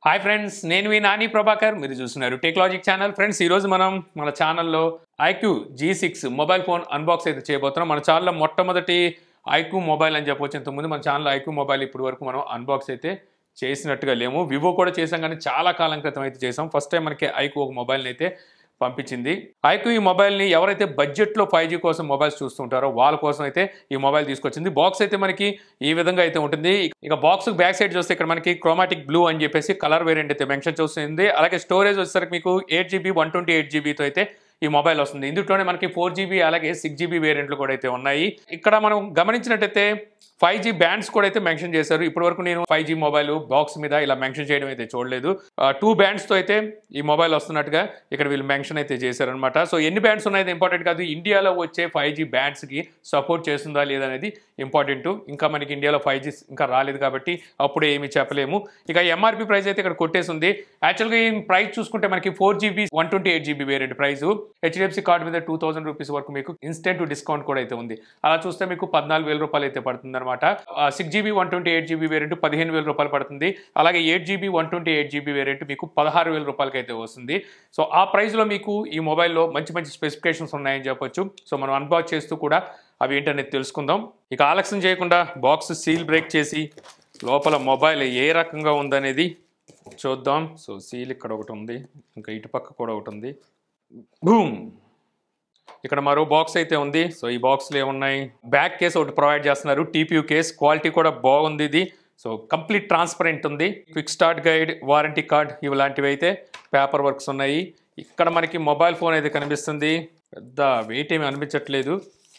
hi friends నేను మీ నాని ప్రభాకర్ మీరు చూస్తున్నారు టెక్నాలజిక్ ఛానల్ ఫ్రెండ్స్ ఈరోజు మనం మన ఛానల్లో iQOO Z six mobile phone unbox అయితే చేయబోతున్నాం మన ఛానల్లో మొట్టమొదటి ఐక్యూ మొబైల్ అని చెప్పొచ్చు ఇంతకుముందు మన ఛానల్లో ఐక్యూ మొబైల్ ఇప్పటి వరకు మనం అన్బాక్స్ అయితే చేసినట్టుగా లేము వివో కూడా చేసాం కానీ చాలా కాలం క్రితం అయితే చేసాం ఫస్ట్ టైం మనకి ఐక్యూ ఒక మొబైల్ని అయితే పంపించింది ఐక్యూ ఈ మొబైల్ని ఎవరైతే బడ్జెట్లో ఫైవ్ జీ కోసం మొబైల్స్ చూస్తుంటారో వాళ్ళ కోసం అయితే ఈ మొబైల్ తీసుకొచ్చింది బాక్స్ అయితే మనకి ఈ విధంగా అయితే ఉంటుంది ఇక బాక్స్ బ్యాక్ సైడ్ చూస్తే ఇక్కడ మనకి క్రోమాటిక్ బ్లూ అని చెప్పేసి కలర్ వేరియంట్ అయితే మెన్షన్ చూస్తుంది అలాగే స్టోరేజ్ వచ్చేసరికి మీకు eight GB one twenty eight జీబీతో అయితే ఈ మొబైల్ వస్తుంది ఇందులోనే మనకి ఫోర్ జీబీ అలాగే సిక్స్ జీబీ వేరియంట్లు కూడా అయితే ఉన్నాయి ఇక్కడ మనం గమనించినట్టయితే ఫైవ్ జీ బ్యాండ్స్ కూడా అయితే మెన్షన్ చేశారు ఇప్పటి వరకు నేను ఫైవ్ జీ మొబైల్ బాక్స్ మీద ఇలా మెన్షన్ చేయడం అయితే చూడలేదు టూ బ్యాండ్స్తో అయితే ఈ మొబైల్ వస్తున్నట్టుగా ఇక్కడ వీళ్ళు మెన్షన్ అయితే చేశారనమాట సో ఎన్ని బ్యాండ్స్ ఉన్నాయి ఇంపార్టెంట్ కాదు ఇండియాలో వచ్చే ఫైవ్ జీ బ్యాండ్స్కి సపోర్ట్ చేస్తుందా లేదా అనేది ఇంపార్టెంట్ ఇంకా మనకి ఇండియాలో ఫైవ్ జీ ఇంకా రాలేదు కాబట్టి అప్పుడే ఏమి చెప్పలేము ఇక ఎంఆర్పి ప్రైస్ అయితే ఇక్కడ కొట్టేసింది యాక్చువల్గా ఈ ప్రైస్ చూసుకుంటే మనకి four GB one twenty eight GB variant price HDFC card మీద టూ థౌసండ్ రూపీస్ వరకు మీకు ఇన్స్టెంట్ డిస్కౌంట్ కూడా అయితే ఉంది అలా చూస్తే మీకు పద్నాలుగు వేల రూపాయలు అయితే పడుతుంది అనమాట six GB one twenty eight GB variant పదిహేను వేల రూపాయలు పడుతుంది అలాగే eight GB one twenty eight GB variant మీకు పదహారు వేల రూపాయలకి అయితే వస్తుంది సో ఆ ప్రైస్లో మీకు ఈ మొబైల్లో మంచి మంచి స్పెసిఫికేషన్స్ ఉన్నాయని చెప్పొచ్చు సో మనం అన్బాక్స్ చేస్తూ కూడా అవి ఏంటనేది తెలుసుకుందాం ఇక ఆలస్యం చేయకుండా బాక్స్ సీల్ బ్రేక్ చేసి లోపల మొబైల్ ఏ రకంగా ఉందనేది చూద్దాం సో సీల్ ఇక్కడ ఒకటి ఉంది ఇంకా ఇటు పక్క కూడా ఒకటి ఉంది బూమ్ ఇక్కడ మరో బాక్స్ అయితే ఉంది సో ఈ బాక్స్లో ఏమున్నాయి బ్యాక్ కేస్ ఒకటి ప్రొవైడ్ చేస్తున్నారు టీపీయూ కేస్ క్వాలిటీ కూడా బాగుంది ఇది సో కంప్లీట్ ట్రాన్స్పరెంట్ ఉంది quick start guide warranty card ఇలాంటివి అయితే పేపర్ వర్క్స్ ఉన్నాయి ఇక్కడ మనకి మొబైల్ ఫోన్ అయితే కనిపిస్తుంది పెద్ద వెయిట్ ఏమి అనిపించట్లేదు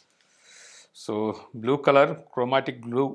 so blue colour chromatic blue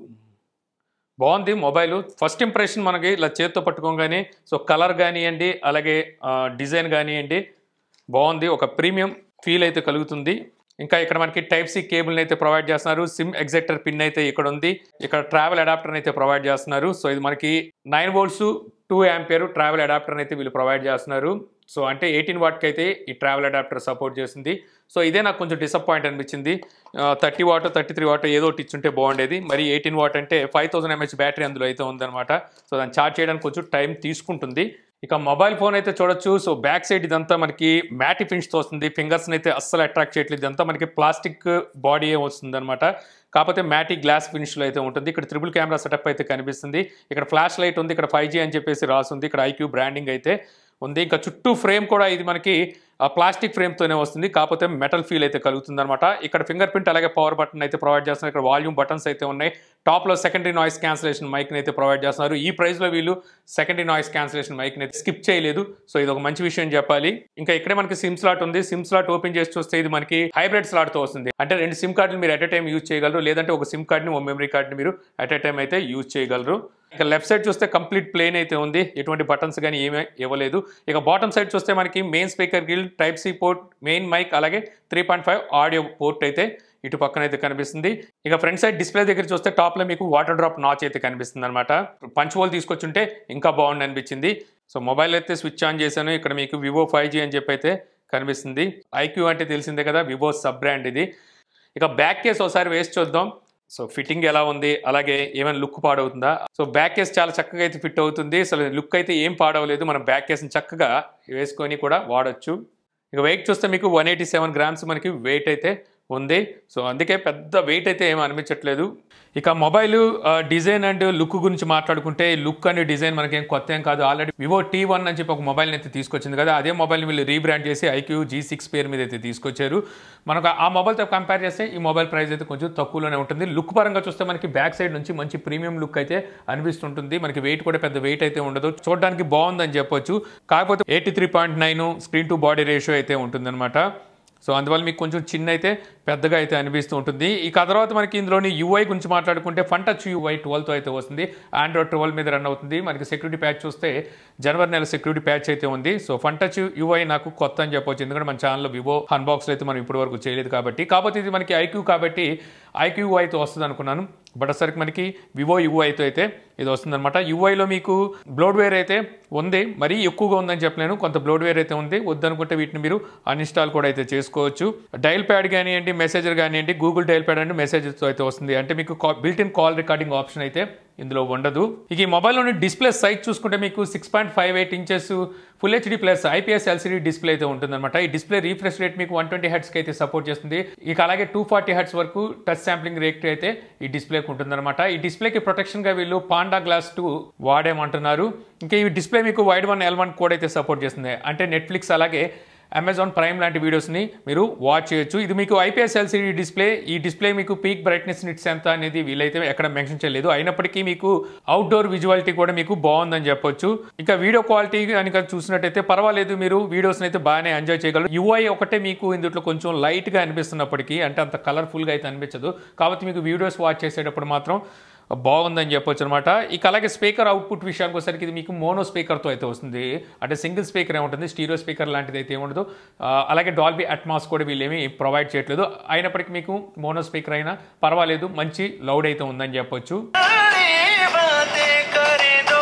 బాగుంది మొబైల్ ఫస్ట్ ఇంప్రెషన్ మనకి ఇలా చేత్తో పట్టుకోగానే సో కలర్ కానివ్వండి అలాగే డిజైన్ కానివ్వండి బాగుంది ఒక ప్రీమియం ఫీల్ అయితే కలుగుతుంది ఇంకా ఇక్కడ మనకి టైప్ సి కేబుల్ని అయితే ప్రొవైడ్ చేస్తున్నారు సిమ్ ఎగ్జెక్టర్ పిన్ అయితే ఇక్కడ ఉంది ఇక్కడ ట్రావెల్ అడాప్టర్ అయితే ప్రొవైడ్ చేస్తున్నారు సో ఇది మనకి nine volts two ampere travel adapter అయితే వీళ్ళు ప్రొవైడ్ చేస్తున్నారు సో అంటే ఎయిటీన్ వాట్కి అయితే ఈ ట్రావెల్ అడాప్టర్ సపోర్ట్ చేస్తుంది సో ఇదే నాకు కొంచెం డిసప్పాయింట్ అనిపించింది thirty watt thirty three watt ఏదో ఒకటి ఇచ్చుంటే బాగుండేది మరి ఎయిటీన్ వాట్ అంటే ఫైవ్ థౌసండ్ ఎంహెచ్ బ్యాటరీ అందులో అయితే ఉందన్నమాట సో దాన్ని ఛార్జ్ చేయడానికి కొంచెం టైం తీసుకుంటుంది ఇక మొబైల్ ఫోన్ అయితే చూడొచ్చు సో బ్యాక్ సైడ్ ఇదంతా మనకి మ్యాటి ఫినిష్తో వస్తుంది ఫింగర్స్ని అయితే అస్సలు అట్రాక్ట్ చేయట్లేదు ఇదంతా మనకి ప్లాస్టిక్ బాడీ వస్తుంది అనమాట కాకపోతే మ్యాటి గ్లాస్ ఫినిష్లో అయితే ఉంటుంది ఇక్కడ త్రిబుల్ కెమెరా సెటప్ అయితే కనిపిస్తుంది ఇక్కడ ఫ్లాష్ లైట్ ఉంది ఇక్కడ ఫైవ్ అని చెప్పేసి రాస్తుంది ఇక్కడ ఐక్యూ బ్రాండింగ్ అయితే ఉంది ఇంకా చుట్టూ ఫ్రేమ్ కూడా ఇది మనకి ప్లాస్టిక్ ఫ్రేమ్తోనే వస్తుంది కాకపోతే మెటల్ ఫీల్ అయితే కలుగుతుంది అనమాట ఇక్కడ ఫింగర్ ప్రింట్ అలాగే పవర్ బటన్ అయితే ప్రొవైడ్ చేస్తున్నారు ఇక్కడ వాల్యూమ్ బటన్స్ అయితే ఉన్నాయి టాప్లో సెకండరీ నాయిస్ క్యాన్సిలేషన్ మైక్ని అయితే ప్రొవైడ్ చేస్తున్నారు ఈ ప్రైస్లో వీళ్ళు సెకండరీ నాయిస్ క్యాన్సిలేషన్ మైక్ని అయితే స్కిప్ చేయలేదు సో ఇది ఒక మంచి విషయం చెప్పాలి ఇంకా ఇక్కడే మనకి సిమ్ స్లాట్ ఉంది సిమ్ స్లాట్ ఓపెన్ చేసి చూస్తే ఇది మనకి హైబ్రిడ్ స్లాట్తో వస్తుంది అంటే రెండు సిమ్ కార్డులు మీరు అట్ ఎ టైం యూజ్ చేయగలరు లేదంటే ఒక సిమ్ కార్డ్ని ఒక మెమరీ కార్డ్ని మీరు అట్ ఎ టైం అయితే యూజ్ చేయగలరు ఇక లెఫ్ట్ సైడ్ చూస్తే కంప్లీట్ ప్లేన్ అయితే ఉంది ఎటువంటి బటన్స్ కానీ ఏమీ ఇవ్వలేదు ఇక బాటమ్ సైడ్ చూస్తే మనకి main speaker grill type C port main mic అలాగే three point five audio port అయితే ఇటు పక్కన అయితే కనిపిస్తుంది ఇక ఫ్రంట్ సైడ్ డిస్ప్లే దగ్గర చూస్తే టాప్లో మీకు వాటర్ డ్రాప్ నాచ్ అయితే కనిపిస్తుంది అనమాట పంచ్ హోల్ తీసుకొచ్చుంటే ఇంకా బాగుంది అనిపించింది సో మొబైల్ అయితే స్విచ్ ఆన్ చేశాను ఇక్కడ మీకు వివో ఫైవ్ జీ అని చెప్పి అయితే కనిపిస్తుంది ఐక్యూ అంటే తెలిసిందే కదా వివో సబ్ బ్రాండ్ ఇది ఇక బ్యాక్ కేస్ ఒకసారి వేసి చూద్దాం సో ఫిట్టింగ్ ఎలా ఉంది అలాగే ఏమైనా లుక్ పాడవుతుందా సో బ్యాక్ కేస్ చాలా చక్కగా అయితే ఫిట్ అవుతుంది అసలు లుక్ అయితే ఏం పాడవలేదు మనం బ్యాక్ కేస్ని చక్కగా వేసుకొని కూడా వాడచ్చు ఇక వెయిట్ చూస్తే మీకు వన్ ఎయిటీ సెవెన్ గ్రామ్స్ మనకి వెయిట్ అయితే ఉంది సో అందుకే పెద్ద వెయిట్ అయితే ఏమి అనిపించట్లేదు ఇక మొబైల్ డిజైన్ అండ్ లుక్ గురించి మాట్లాడుకుంటే లుక్ అండ్ డిజైన్ మనకేం కొత్త ఏం కాదు ఆల్రెడీ వివో టీ వన్ అని చెప్పి ఒక మొబైల్ అయితే తీసుకొచ్చింది కదా అదే మొబైల్ వీళ్ళు రీబ్రాండ్ చేసి ఐక్యూ జీ సిక్స్ పేరు మీద అయితే తీసుకొచ్చారు మనకు ఆ మొబైల్తో కంపేర్ చేస్తే ఈ మొబైల్ ప్రైస్ అయితే కొంచెం తక్కువలోనే ఉంటుంది లుక్ పరంగా చూస్తే మనకి బ్యాక్ సైడ్ నుంచి మంచి ప్రీమియం లుక్ అయితే అనిపిస్తుంటుంది మనకి వెయిట్ కూడా పెద్ద వెయిట్ అయితే ఉండదు చూడడానికి బాగుందని చెప్పొచ్చు కాకపోతే eighty three point nine screen to body ratio అయితే ఉంటుందన్నమాట సో అందువల్ల మీకు కొంచెం చిన్న అయితే పెద్దగా అయితే అనిపిస్తూ ఉంటుంది ఇక ఆ తర్వాత మనకి ఇందులోని యూఐ గురించి మాట్లాడుకుంటే ఫన్ టచ్ యూఐ ట్వెల్వ్తో అయితే వస్తుంది ఆండ్రాయిడ్ ట్వెల్వ్ మీద రన్ అవుతుంది మనకి సెక్యూరిటీ ప్యాచ్ చూస్తే జనవరి నెల సెక్యూరిటీ ప్యాచ్ అయితే ఉంది సో ఫన్ టచ్ యూఐ నాకు కొత్త అని చెప్పొచ్చు ఎందుకంటే మన ఛానల్లో వివో అన్బాక్స్లో అయితే మనం ఇప్పటి వరకు చేయలేదు కాబట్టి కాకపోతే ఇది మనకి ఐక్యూ కాబట్టి ఐక్యూ యూఐ అయితే వస్తుంది అనుకున్నాను బట్ అసరికి మనకి వివో యుఐ అయితే అయితే ఇది వస్తుందన్నమాట యూఐలో మీకు బ్లోడ్వేర్ అయితే ఉంది మరీ ఎక్కువగా ఉందని చెప్పలేను కొంత బ్లోడ్వేర్ అయితే ఉంది వద్దనుకుంటే వీటిని మీరు అన్ఇన్స్టాల్ కూడా అయితే చేసుకోవచ్చు డైల్ ప్యాడ్ కానివ్వండి మెసేజర్ కానివ్వండి గూగుల్ డైల్ ప్యాడ్ అంటే మెసేజెస్తో అయితే వస్తుంది అంటే మీకు built in call recording option అయితే ఇందులో ఉండదు ఇక ఈ మొబైల్లోని డిస్ప్లే సైజ్ చూసుకుంటే మీకు six point five eight inches full HD plus IPS LCD display అయితే ఉంటుందన్నమాట ఈ డిస్ప్లే రీఫ్రెష్ రేట్ మీకు వన్ ట్వంటీ హెడ్స్కి అయితే సపోర్ట్ చేస్తుంది ఇక అలాగే టూ ఫార్టీ హెడ్స్ వరకు టచ్ శాంప్లింగ్ రేట్ అయితే ఈ డిస్ప్లేకి ఉంటుందన్నమాట ఈ డిస్ప్లేకి ప్రొటెక్షన్గా వీళ్ళు పాండా గ్లాస్ టూ వాడేమంటున్నారు ఇంకా ఈ డిస్ప్లే మీకు Widevine L one code అయితే సపోర్ట్ చేస్తుంది అంటే నెట్ఫ్లిక్స్ అలాగే అమెజాన్ ప్రైమ్ లాంటి వీడియోస్ని మీరు వాచ్ చేయొచ్చు ఇది మీకు ఐపీఎస్ ఎల్సీడీ డిస్ప్లే ఈ డిస్ప్లే మీకు పీక్ బ్రైట్నెస్ నిట్స్ ఎంత అనేది వీలైతే ఎక్కడ మెన్షన్ చేయలేదు అయినప్పటికీ మీకు అవుట్డోర్ విజువాలిటీ కూడా మీకు బాగుందని చెప్పొచ్చు ఇంకా వీడియో క్వాలిటీ కనుక చూసినట్టయితే పర్వాలేదు మీరు వీడియోస్ని అయితే బాగానే ఎంజాయ్ చేయగలరు యూఐ ఒకటే మీకు ఇందులో కొంచెం లైట్గా అనిపిస్తున్నప్పటికీ అంటే అంత కలర్ఫుల్గా అయితే అనిపించదు కాబట్టి మీకు వీడియోస్ వాచ్ చేసేటప్పుడు మాత్రం బాగుందని చెప్పొచ్చు అనమాట ఇక అలాగే స్పీకర్ అవుట్పుట్ విషయానికి వచ్చేసరికి ఇది మీకు మోనో స్పీకర్తో అయితే వస్తుంది అంటే సింగిల్ స్పీకర్ ఏముంటుంది స్టీరియో స్పీకర్ లాంటిది అయితే ఏముండదు ఆ, అలాగే డాల్బీ అట్మాస్ కూడా వీళ్ళేమి ప్రొవైడ్ చేయట్లేదు అయినప్పటికీ మీకు మోనో స్పీకర్ అయినా పర్వాలేదు మంచి లౌడ్ అయితే ఉందని చెప్పొచ్చు बातें करे दो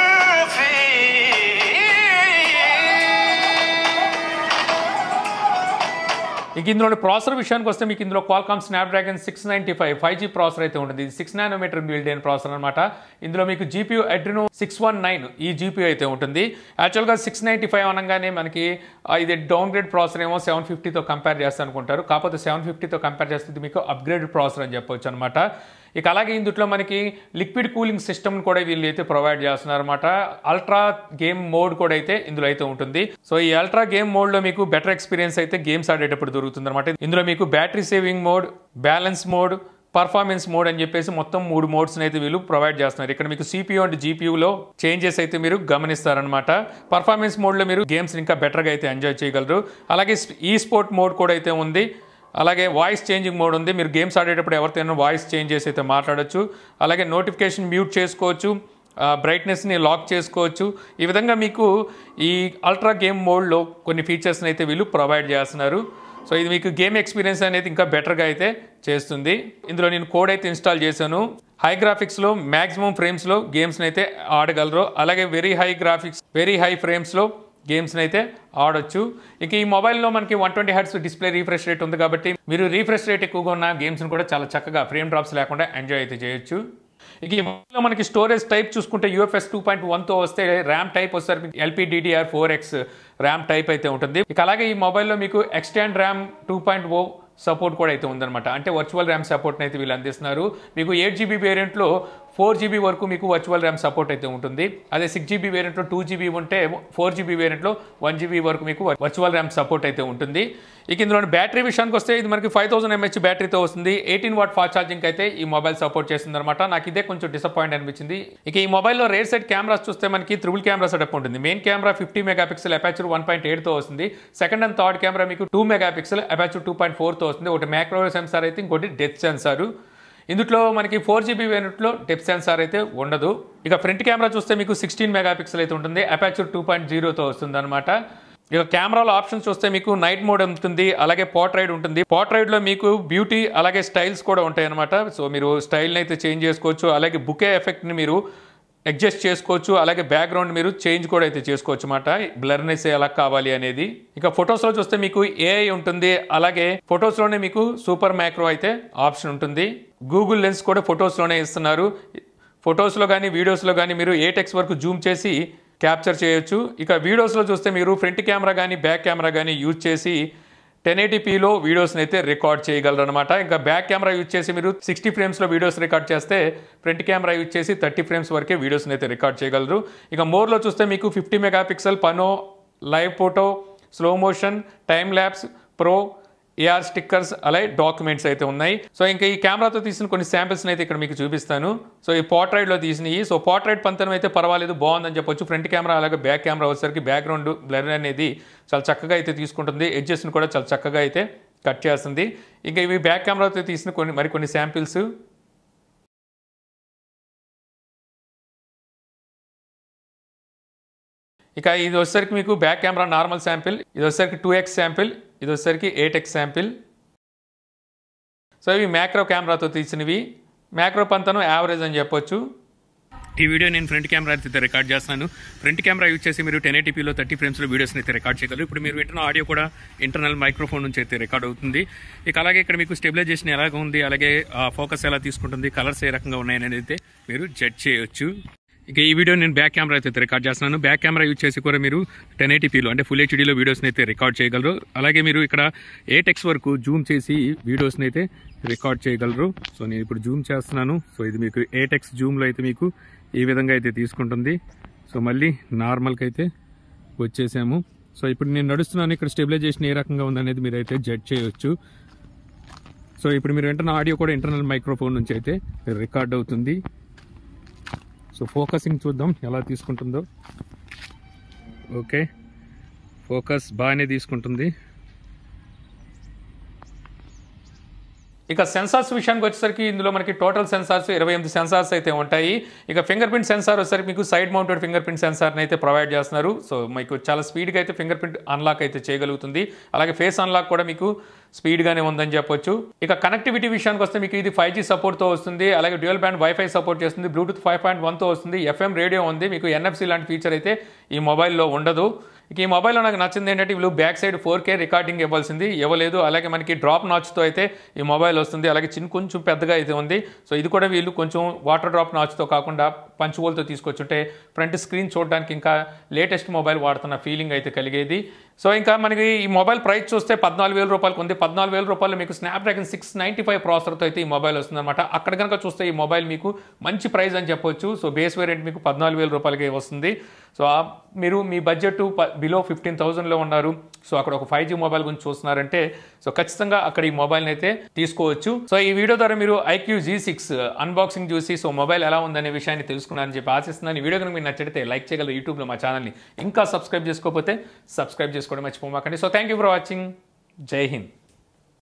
ఇక ఇందులో ప్రాసెసర్ విషయానికి వస్తే మీకు ఇందులో Qualcomm Snapdragon six ninety five five G processor అయితే ఉంటుంది ఇది సిక్స్ నానోమీటర్ బిల్డ్ అయిన ప్రాసెసర్ అనమాట ఇందులో మీకు GPU Adreno six one nine ఈ జీపీయూ అయితే ఉంటుంది యాక్చువల్గా సిక్స్ నైంటీ ఫైవ్ అనగానే మనకి ఆ, ఇది డౌన్ గ్రేడ్ ప్రాసెసర్ ఏమో సెవెన్ ఫిఫ్టీతో కంపేర్ చేస్తా అనుకుంటారు కాకపోతే సెవెన్ ఫిఫ్టీతో కంపేర్ చేస్తే ఇది మీకు అప్గ్రేడ్ ప్రాసెసర్ అని చెప్పొచ్చు అనమాట ఇక అలాగే ఇందులో మనకి లిక్విడ్ కూలింగ్ సిస్టమ్ కూడా వీళ్ళు అయితే ప్రొవైడ్ చేస్తున్నారు అనమాట అల్ట్రా గేమ్ మోడ్ కూడా అయితే ఇందులో అయితే ఉంటుంది సో ఈ అల్ట్రా గేమ్ మోడ్ లో మీకు బెటర్ ఎక్స్పీరియన్స్ అయితే గేమ్స్ ఆడేటప్పుడు దొరుకుతుంది అనమాట ఇందులో మీకు battery saving mode balance mode performance mode అని చెప్పేసి మొత్తం మూడు మోడ్స్ అయితే వీళ్ళు ప్రొవైడ్ చేస్తున్నారు ఇక్కడ మీకు సిపియూ అండ్ జీపీయూలో చేంజెస్ అయితే మీరు గమనిస్తారనమాట పర్ఫార్మెన్స్ మోడ్లో మీరు గేమ్స్ ఇంకా బెటర్గా అయితే ఎంజాయ్ చేయగలరు అలాగే ఈ స్పోర్ట్ మోడ్ కూడా అయితే ఉంది అలాగే వాయిస్ చేంజింగ్ మోడ్ ఉంది మీరు గేమ్స్ ఆడేటప్పుడు ఎవరితోనైనా వాయిస్ చేంజ్ చేసి అయితే మాట్లాడొచ్చు అలాగే నోటిఫికేషన్ మ్యూట్ చేసుకోవచ్చు బ్రైట్నెస్ని లాక్ చేసుకోవచ్చు ఈ విధంగా మీకు ఈ అల్ట్రా గేమ్ మోడ్లో కొన్ని ఫీచర్స్ని అయితే వీళ్ళు ప్రొవైడ్ చేస్తున్నారు సో ఇది మీకు గేమ్ ఎక్స్పీరియన్స్ అనేది ఇంకా బెటర్గా అయితే చేస్తుంది ఇందులో నేను కోడ్ అయితే ఇన్స్టాల్ చేశాను హై గ్రాఫిక్స్లో మ్యాక్సిమం ఫ్రేమ్స్లో గేమ్స్ని అయితే ఆడగలరు అలాగే very high graphics very high ఫ్రేమ్స్లో గేమ్స్ని అయితే ఆడొచ్చు ఇక ఈ మొబైల్లో మనకి one twenty hertz display refresh rate ఉంది కాబట్టి మీరు రీఫ్రెష్ రేట్ ఎక్కువగా ఉన్న గేమ్స్ని కూడా చాలా చక్కగా ఫ్రేమ్ డ్రాప్స్ లేకుండా ఎంజాయ్ అయితే చేయొచ్చు ఇక ఈ మొబైల్లో మనకి స్టోరేజ్ టైప్ చూసుకుంటే యూఎఫ్ఎస్ టూ పాయింట్ వన్తో వస్తే ర్యామ్ టైప్ వచ్చేసరికి LPDDR four X RAM type అయితే ఉంటుంది ఇక అలాగే ఈ మొబైల్లో మీకు extend RAM two point O support కూడా అయితే ఉందన్నమాట అంటే వర్చువల్ ర్యామ్ సపోర్ట్ని అయితే వీళ్ళు అందిస్తున్నారు మీకు ఎయిట్ జీబీ వేరియంట్లో ఫోర్ జీబీ వరకు మీకు వర్చువల్ ర్యామ్ సపోర్ట్ అయితే ఉంటుంది అదే సిక్స్ జీబీ వేరియంట్లో టూ జీబీ ఉంటే ఫోర్ జీబీ వేరియంట్లో వన్ జీబీ వరకు మీకు వర్చువల్ ర్యామ్ సపోర్ట్ అయితే ఉంటుంది ఇక ఇందులో బ్యాటరీ విషయానికి వస్తే ఇది మనకి ఫైవ్ థౌసండ్ ఎంహెచ్ బ్యాటరీతో వస్తుంది ఎయిటీన్ వాట్ ఫాస్ట్ ఛార్జింగ్ అయితే ఈ మొబైల్ సపోర్ట్ చేస్తుంది అనమాట నాకు ఇదే కొంచెం డిసప్పాయింట్ అనిపించింది ఇక ఈ మొబైల్లో రేర్ సైడ్ కెమెరాస్ చూస్తే మనకి త్రిబుల్ కెమెరా సెటప్ ఉంటుంది main camera fifty megapixel aperture one point ఎయిట్తో వస్తుంది సెకండ్ అండ్ థర్డ్ కెమెరా మీకు two megapixel aperture two point ఫోర్తో వస్తుంది ఒకటి మైక్రో సెన్సార్ అయితే ఇంకోటి డెత్ సెన్సార్ ఇందులో మనకి ఫోర్ జీబీ వేరియంట్లో డెప్ సెన్సార్ అయితే ఉండదు ఇక ఫ్రంట్ కెమెరా చూస్తే మీకు సిక్స్టీన్ మెగా పిక్సెల్ అయితే ఉంటుంది అపాచర్ టూ పాయింట్ జీరోతో వస్తుంది అనమాట ఇక కెమెరాలో ఆప్షన్స్ చూస్తే మీకు నైట్ మోడ్ ఉంటుంది అలాగే పోర్ట్రైడ్ ఉంటుంది పోర్ట్రైడ్లో మీకు బ్యూటీ అలాగే స్టైల్స్ కూడా ఉంటాయి అనమాట సో మీరు స్టైల్ని అయితే చేంజ్ చేసుకోవచ్చు అలాగే బుకే ఎఫెక్ట్ని మీరు అడ్జస్ట్ చేసుకోవచ్చు అలాగే బ్యాక్గ్రౌండ్ మీరు చేంజ్ కూడా అయితే చేసుకోవచ్చు అనమాట బ్లర్నెస్ ఎలా కావాలి అనేది ఇక ఫొటోస్లో చూస్తే మీకు ఏఐ ఉంటుంది అలాగే ఫొటోస్లోనే మీకు సూపర్ మ్యాక్రో అయితే ఆప్షన్ ఉంటుంది గూగుల్ లెన్స్ కూడా ఫొటోస్లోనే ఇస్తున్నారు ఫొటోస్లో కానీ వీడియోస్లో కానీ మీరు ఎయిట్ ఎక్స్ వరకు జూమ్ చేసి క్యాప్చర్ చేయొచ్చు ఇక వీడియోస్లో చూస్తే మీరు ఫ్రంట్ కెమెరా కానీ బ్యాక్ కెమెరా కానీ యూజ్ చేసి టెన్ ఎయిటీపీలో వీడియోస్ని అయితే రికార్డ్ చేయగలరు అనమాట ఇంకా బ్యాక్ కెమెరా యూజ్ చేసి మీరు సిక్స్టీ ఫ్రేమ్స్లో వీడియోస్ రికార్డ్ చేస్తే ఫ్రంట్ కెమెరా యూజ్ చేసి థర్టీ ఫ్రేమ్స్ వరకే వీడియోస్ని అయితే రికార్డ్ చేయగలరు ఇక మోర్లో చూస్తే మీకు fifty megapixel pano live photo slow motion time lapse pro AR stickers అలాగే డాక్యుమెంట్స్ అయితే ఉన్నాయి సో ఇంకా ఈ కెమెరాతో తీసిన కొన్ని శాంపిల్స్ అయితే ఇక్కడ మీకు చూపిస్తాను సో ఈ పోర్ట్రైట్లో తీసినవి సో పోర్ట్రైట్ పంతనం అయితే పర్వాలేదు బాగుందని చెప్పొచ్చు ఫ్రంట్ కెమెరా అలాగే బ్యాక్ కెమెరా వచ్చేసరికి బ్యాక్గ్రౌండ్ బ్లర్ అనేది చాలా చక్కగా అయితే తీసుకుంటుంది ఎడ్జెస్ని కూడా చాలా చక్కగా అయితే కట్ చేస్తుంది ఇంకా ఇవి బ్యాక్ కెమెరాతో తీసిన కొన్ని మరికొన్ని శాంపిల్స్ ఇక ఇది వచ్చేసరికి మీకు బ్యాక్ కెమెరా నార్మల్ శాంపిల్ ఇది వచ్చేసరికి టూ ఎక్స్ శాంపిల్ ఇది వచ్చేసరికి ఎయిట్ ఎక్స్ శాంపిల్ సో ఇవి మ్యాక్రో కెమెరాతో తీసినవి మ్యాక్రో పంతను యావరేజ్ అని చెప్పొచ్చు ఈ వీడియో నేను ఫ్రంట్ కెమెరా అయితే రికార్డ్ చేస్తున్నాను ఫ్రంట్ కెమెరా యూజ్ చేసి మీరు టెన్ ఎయిటీపీలో థర్టీ ఫ్రేమ్స్లో వీడియోస్ని అయితే రికార్డ్ చేయగలరు ఇప్పుడు మీరు వింటున్న ఆడియో కూడా ఇంటర్నల్ మైక్రోఫోన్ నుంచి అయితే రికార్డ్ అవుతుంది ఇక అలాగే ఇక్కడ మీకు స్టెబిలైజేషన్ ఎలాగ ఉంది అలాగే ఫోకస్ ఎలా తీసుకుంటుంది కలర్స్ ఏ రకంగా ఉన్నాయనేది అయితే మీరు జడ్జ్ చేయొచ్చు ఇక ఈ వీడియో నేను బ్యాక్ కెమెరా అయితే రికార్డ్ చేస్తున్నాను బ్యాక్ కెమెరా యూజ్ చేసి కూడా మీరు టెన్ ఎయిటీపీలో అంటే ఫుల్ హెచ్డీలో వీడియోస్ని అయితే రికార్డ్ చేయగలరు అలాగే మీరు ఇక్కడ ఎయిట్ ఎక్స్ వరకు జూమ్ చేసి వీడియోస్ని అయితే రికార్డ్ చేయగలరు సో నేను ఇప్పుడు జూమ్ చేస్తున్నాను సో ఇది మీకు ఎయిట్ ఎక్స్ జూమ్లో అయితే మీకు ఈ విధంగా అయితే తీసుకుంటుంది సో మళ్ళీ నార్మల్కి అయితే వచ్చేసాము సో ఇప్పుడు నేను నడుస్తున్నాను ఇక్కడ స్టెబిలైజేషన్ ఏ రకంగా ఉందనేది మీరు అయితే జడ్జ్ చేయొచ్చు సో ఇప్పుడు మీరు వింటున్న ఆడియో కూడా ఇంటర్నల్ మైక్రోఫోన్ నుంచి అయితే రికార్డ్ అవుతుంది సో ఫోకసింగ్ చూద్దాం ఎలా తీసుకుంటుందో ఓకే ఫోకస్ బాగానే తీసుకుంటుంది ఇక సెన్సార్స్ విషయానికి వచ్చేసరికి ఇందులో మనకి టోటల్ సెన్సార్స్ ఇరవై ఎనిమిది సెన్సార్స్ అయితే ఉంటాయి ఇక ఫింగర్ ప్రింట్ సెన్సార్ వచ్చేసరికి మీకు సైడ్ మౌంటెడ్ ఫింగర్ ప్రింట్ సెన్సార్ని అయితే ప్రొవైడ్ చేస్తున్నారు సో మీకు చాలా స్పీడ్గా అయితే ఫింగర్ ప్రింట్ అన్లాక్ అయితే చేయగలుగుతుంది అలాగే ఫేస్ అన్లాక్ కూడా మీకు స్పీడ్గానే ఉందని చెప్పొచ్చు ఇక కనెక్టివిటీ విషయానికి వస్తే మీకు ఇది ఫైవ్ జీ సపోర్ట్తో వస్తుంది అలాగే డ్యూయల్ బ్యాండ్ వైఫై సపోర్ట్ చేస్తుంది బ్లూటూత్ ఫైవ్ పాయింట్ వన్తో వస్తుంది ఎఫ్ఎం రేడియో ఉంది మీకు ఎన్ఎఫ్సి లాంటి ఫీచర్ అయితే ఈ మొబైల్లో ఉండదు ఇక ఈ మొబైల్లో నాకు నచ్చింది ఏంటంటే వీళ్ళు back side four K recording ఇవ్వాల్సింది ఇవ్వలేదు అలాగే మనకి డ్రాప్ నాచ్తో అయితే ఈ మొబైల్ వస్తుంది అలాగే చిన్న కొంచెం పెద్దగా అయితే ఉంది సో ఇది కూడా వీళ్ళు కొంచెం వాటర్ డ్రాప్ నాచ్తో కాకుండా పంచువోల్తో తీసుకొచ్చుంటే ఫ్రంట్ స్క్రీన్ చూడడానికి ఇంకా లేటెస్ట్ మొబైల్ వాడుతున్న ఫీలింగ్ అయితే కలిగేది సో ఇంకా మనకి ఈ మొబైల్ ప్రైస్ చూస్తే పద్నాలుగు వేల రూపాయలకు ఉంది పద్నాలుగు వేల రూపాయలు మీకు స్నాప్డ్రాగన్ సిక్స్ నైంటీ ఫైవ్ ప్రాసెసర్తో అయితే ఈ మొబైల్ వస్తుందన్నమాట అక్కడ కనుక చూస్తే ఈ మొబైల్ మీకు మంచి ప్రైస్ అని చెప్పొచ్చు సో బేస్ వేరియంట్ మీకు పద్నాలుగు వేల రూపాయలకి వస్తుంది సో ఆ మీరు మీ బడ్జెట్ బిలో ఫిఫ్టీన్ థౌసండ్లో ఉన్నారు సో అక్కడ ఒక ఫైవ్ జీ మొబైల్ గురించి చూస్తున్నారంటే సో ఖచ్చితంగా అక్కడ ఈ మొబైల్ని అయితే తీసుకోవచ్చు సో ఈ వీడియో ద్వారా మీరు ఐక్యూ జీ సిక్స్ అన్బాక్సింగ్ చూసి సో మొబైల్ ఎలా ఉందనే విషయాన్ని తెలుసుకున్నారని చెప్పి ఆశిస్తున్నాను ఈ వీడియో కనుక మీకు నచ్చితే లైక్ చేయగలరు యూట్యూబ్లో మా ఛానల్ని ఇంకా సబ్స్క్రైబ్ చేసుకోకపోతే సబ్స్క్రైబ్ చేసుకోవడం మర్చిపోమాకండి so thank you for watching Jai Hind